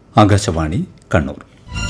Akashvani Kannur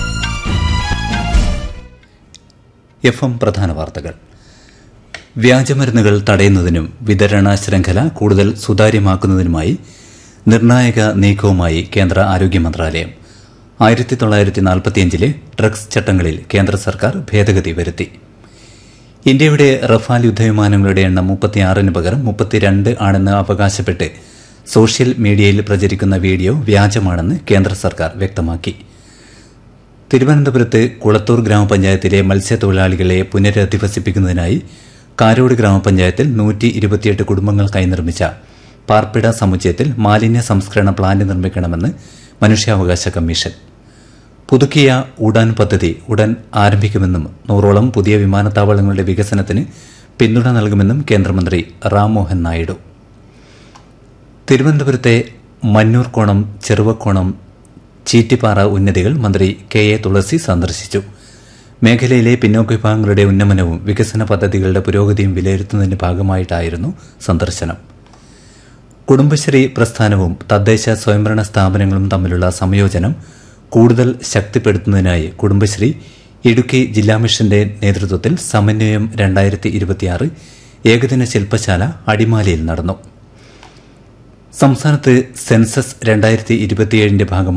F M പ്രധാന വാർത്തകൾ വ്യാജമരുന്നുകൾ തടയുന്നതിനും വിതരണ ശൃംഖല കൂടുതൽ സുതാര്യമാക്കുന്നതിനുമായി നിർണായക നീക്കവുമായി കേന്ദ്ര ആരോഗ്യ മന്ത്രാലയം ആയിരത്തി തൊള്ളായിരത്തി നാൽപ്പത്തിയഞ്ചിലെ ഡ്രഗ്സ് ചട്ടങ്ങളിൽ കേന്ദ്ര സർക്കാർ ഭേദഗതി വരുത്തി ഇന്ത്യയുടെ റഫാൽ യുദ്ധവിമാനങ്ങളുടെ എണ്ണം മുപ്പത്തിയാറിന് പകരം മുപ്പത്തിരണ്ട് ആണെന്ന് അവകാശപ്പെട്ട് സോഷ്യൽ മീഡിയയിൽ പ്രചരിക്കുന്ന വീഡിയോ വ്യാജമാണെന്ന് കേന്ദ്ര സർക്കാർ വ്യക്തമാക്കി തിരുവനന്തപുരത്ത് കുളത്തൂർ ഗ്രാമപഞ്ചായത്തിലെ മത്സ്യത്തൊഴിലാളികളെ പുനരധിവസിപ്പിക്കുന്നതിനായി കാരോട് ഗ്രാമപഞ്ചായത്തിൽ നൂറ്റി ഇരുപത്തിയെട്ട് കുടുംബങ്ങൾക്കായി നിർമ്മിച്ച പാർപ്പിട സമുച്ചയത്തിൽ മാലിന്യ സംസ്കരണ പ്ലാന്റ് നിർമ്മിക്കണമെന്ന് മനുഷ്യാവകാശ കമ്മീഷൻ പുതുക്കിയ ഉഡാൻ പദ്ധതി ഉടൻ ആരംഭിക്കുമെന്നും നൂറോളം പുതിയ വിമാനത്താവളങ്ങളുടെ വികസനത്തിന് പിന്തുണ നൽകുമെന്നും കേന്ദ്രമന്ത്രി റാംമോഹൻ നായിഡു തിരുവനന്തപുരത്തെ മന്നൂർക്കോണം ചെറുവക്കോണം ചീറ്റിപ്പാറ ഉന്നതികൾ മന്ത്രി കെ എ തുളസി സന്ദർശിച്ചു മേഖലയിലെ പിന്നോക്ക വിഭാഗങ്ങളുടെ ഉന്നമനവും വികസന പദ്ധതികളുടെ പുരോഗതിയും വിലയിരുത്തുന്നതിന്റെ ഭാഗമായിട്ടായിരുന്നു സന്ദർശനം കുടുംബശ്രീ പ്രസ്ഥാനവും തദ്ദേശ സ്വയംഭരണ സ്ഥാപനങ്ങളും തമ്മിലുള്ള സംയോജനം കൂടുതൽ ശക്തിപ്പെടുത്തുന്നതിനായി കുടുംബശ്രീ ഇടുക്കി ജില്ലാ മിഷന്റെ നേതൃത്വത്തിൽ സമന്വയം രണ്ടായിരത്തി ഇരുപത്തിയാറ് ഏകദിന ശില്പശാല അടിമാലിയിൽ നടന്നു സംസ്ഥാനത്ത് സെൻസസ് രണ്ടായിരത്തി ഇരുപത്തിയേഴിന്റെ ഭാഗമായി